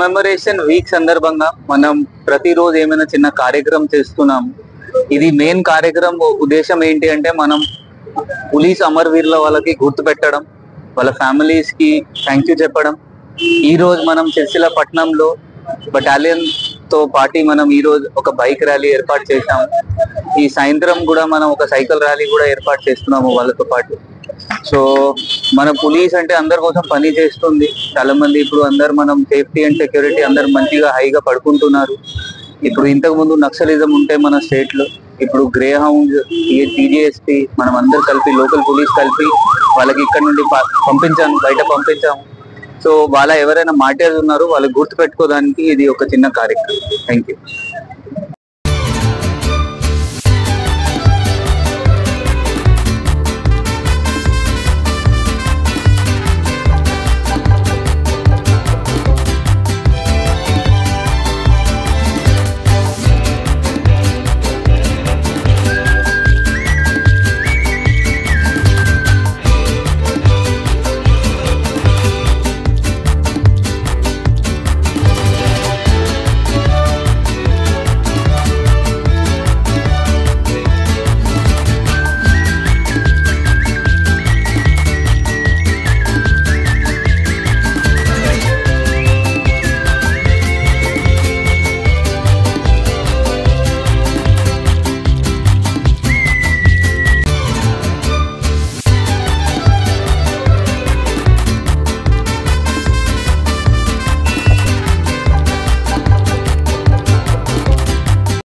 commemoration week సందర్భంగా మనం ప్రతిరోజు ఏమైనా చిన్న కార్యక్రమం చేస్తున్నాం ఇది మెయిన్ కార్యక్రమం ఉద్దేశం ఏంటి అంటే మనం పోలీస్ అమరవీరుల వాళ్ళకి గుర్తు పెట్టడం వాళ్ళ ఫ్యామిలీస్ కి థ్యాంక్ యూ చెప్పడం ఈ రోజు మనం సిరిసిల్ల పట్టణంలో బటాలియన్ తో పాటి మనం ఈ రోజు ఒక బైక్ ర్యాలీ ఏర్పాటు చేశాం ఈ సాయంత్రం కూడా మనం ఒక సైకిల్ ర్యాలీ కూడా ఏర్పాటు చేస్తున్నాము వాళ్ళతో పాటు సో మన పోలీస్ అంటే అందరి కోసం పని చేస్తుంది చాలా మంది ఇప్పుడు అందరు మనం సేఫ్టీ అండ్ సెక్యూరిటీ అందరు మంచిగా హైగా పడుకుంటున్నారు ఇప్పుడు ఇంతకు ముందు నక్సలిజం ఉంటే మన స్టేట్ లో ఇప్పుడు గ్రే హౌండ్ టీజీఎస్పీ మనం అందరు కలిపి లోకల్ పోలీస్ కలిపి వాళ్ళకి ఇక్కడ నుండి ప- పంపించాము బయట పంపించాము సో వాళ్ళ ఎవరైనా మాట్లాడుతున్నారు వాళ్ళకి గుర్తు పెట్టుకోవడానికి ఇది ఒక చిన్న కార్యక్రమం థ్యాంక్ యూ